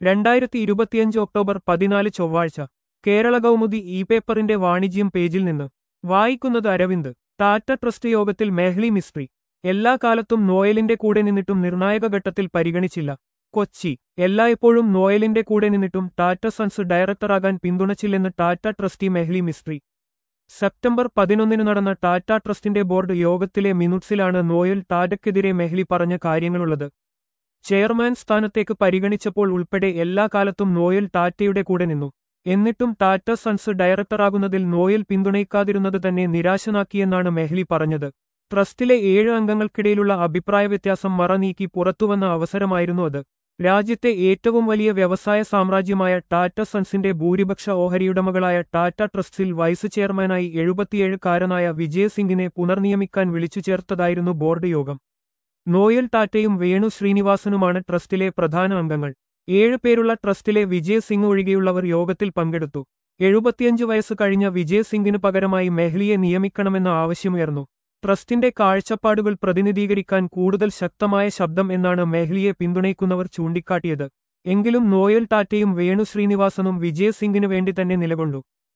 രണ്ടായിരത്തി ഇരുപത്തിയഞ്ച് ഒക്ടോബർ പതിനാല് ചൊവ്വാഴ്ച കേരള കൗമുദി ഇ പേപ്പറിന്റെ വാണിജ്യം പേജിൽ നിന്ന് വായിക്കുന്നത് അരവിന്ദ് ടാറ്റ ട്രസ്റ്റ് യോഗത്തിൽ മെഹ്ലി മിസ്ട്രി എല്ലാ കാലത്തും നോയലിന്റെ കൂടെ നിന്നിട്ടും നിർണായക ഘട്ടത്തിൽ പരിഗണിച്ചില്ല കൊച്ചി എല്ലായ്പ്പോഴും നോയലിന്റെ കൂടെ നിന്നിട്ടും ടാറ്റ സൺസ് ഡയറക്ടറാകാൻ പിന്തുണച്ചില്ലെന്ന് ടാറ്റ ട്രസ്റ്റി മെഹ്ലി മിസ്ട്രി സെപ്റ്റംബർ പതിനൊന്നിന് നടന്ന ടാറ്റ ട്രസ്റ്റിന്റെ ബോർഡ് യോഗത്തിലെ മിനുട്സിലാണ് നോയൽ ടാറ്റയ്ക്കെതിരെ മെഹ്ലി പറഞ്ഞ കാര്യങ്ങളുള്ളത് ചെയർമാൻ സ്ഥാനത്തേക്ക് പരിഗണിച്ചപ്പോൾ ഉൾപ്പെടെ എല്ലാ കാലത്തും നോയൽ ടാറ്റയുടെ കൂടെ നിന്നു എന്നിട്ടും ടാറ്റ സൺസ് ഡയറക്ടറാകുന്നതിൽ നോയൽ പിന്തുണയ്ക്കാതിരുന്നത് തന്നെ നിരാശനാക്കിയെന്നാണ് മെഹ്ലി പറഞ്ഞത് ട്രസ്റ്റിലെ ഏഴ് അംഗങ്ങൾക്കിടയിലുള്ള അഭിപ്രായ വ്യത്യാസം മറനീക്കി പുറത്തുവന്ന അവസരമായിരുന്നു അത് രാജ്യത്തെ ഏറ്റവും വലിയ വ്യവസായ സാമ്രാജ്യമായ ടാറ്റ സൺസിന്റെ ഭൂരിപക്ഷ ഓഹരിയുടമകളായ ടാറ്റ ട്രസ്റ്റിൽ വൈസ് ചെയർമാനായി എഴുപത്തിയേഴുകാരനായ വിജയ് സിംഗിനെ പുനർനിയമിക്കാൻ വിളിച്ചു ചേർത്തതായിരുന്നു ബോർഡ് യോഗം നോയൽ ടാറ്റയും വേണു ശ്രീനിവാസനുമാണ് ട്രസ്റ്റിലെ പ്രധാന അംഗങ്ങൾ ഏഴ് പേരുള്ള ട്രസ്റ്റിലെ വിജയ് സിംഗ് ഒഴികെയുള്ളവർ യോഗത്തിൽ പങ്കെടുത്തു എഴുപത്തിയഞ്ച് വയസ്സ് കഴിഞ്ഞ വിജയ് സിംഗിന് പകരമായി മെഹ്ലിയെ നിയമിക്കണമെന്ന ആവശ്യമുയർന്നു ട്രസ്റ്റിന്റെ കാഴ്ചപ്പാടുകൾ പ്രതിനിധീകരിക്കാൻ കൂടുതൽ ശക്തമായ ശബ്ദം എന്നാണ് മെഹ്ലിയെ പിന്തുണയ്ക്കുന്നവർ ചൂണ്ടിക്കാട്ടിയത് എങ്കിലും നോയൽ ടാറ്റയും വേണു ശ്രീനിവാസനും വിജയ് സിംഗിനു വേണ്ടി തന്നെ നിലകൊണ്ടു